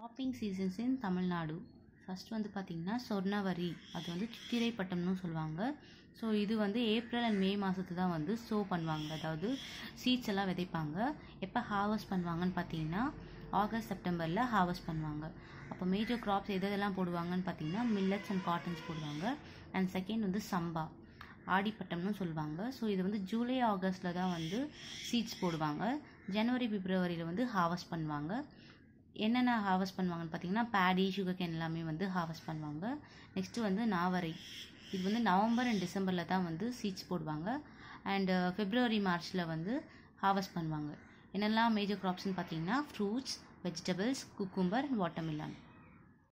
shopping seasons in Tamil Nadu first வந்து பார்த்திங்கன்னா சொர்ணவரி அது வந்து சித்திரை பட்டம்னு சொல்லுவாங்க ஸோ இது வந்து ஏப்ரல் அண்ட் மே மாதத்து தான் வந்து சோ பண்ணுவாங்க அதாவது சீட்ஸ் எல்லாம் விதைப்பாங்க எப்போ ஹார்வெஸ்ட் பண்ணுவாங்கன்னு பார்த்தீங்கன்னா ஆகஸ்ட் செப்டம்பரில் ஹார்வெஸ்ட் பண்ணுவாங்க அப்போ மேஜர் கிராப்ஸ் எது எதெல்லாம் போடுவாங்கன்னு பார்த்தீங்கன்னா மில்லட்ஸ் அண்ட் காட்டன்ஸ் போடுவாங்க அண்ட் செகண்ட் வந்து சம்பா ஆடிப்பட்டம்னு சொல்லுவாங்க ஸோ இது வந்து ஜூலை ஆகஸ்ட்டில் தான் வந்து சீட்ஸ் போடுவாங்க ஜனவரி பிப்ரவரியில் வந்து ஹார்வெஸ்ட் பண்ணுவாங்க என்னென்ன ஹார்வெஸ்ட் பண்ணுவாங்கன்னு பார்த்தீங்கன்னா பேடி சுகர் கேன் எல்லாமே வந்து ஹார்வெஸ்ட் பண்ணுவாங்க நெக்ஸ்ட்டு வந்து நாவரை இது வந்து நவம்பர் அண்ட் டிசம்பரில் தான் வந்து சீட்ஸ் போடுவாங்க அண்டு ஃபெப்ரவரி மார்ச்சில் வந்து ஹார்வெஸ்ட் பண்ணுவாங்க என்னெல்லாம் மேஜர் க்ராப்ஸ்னு பார்த்தீங்கன்னா fruits vegetables cucumber and watermelon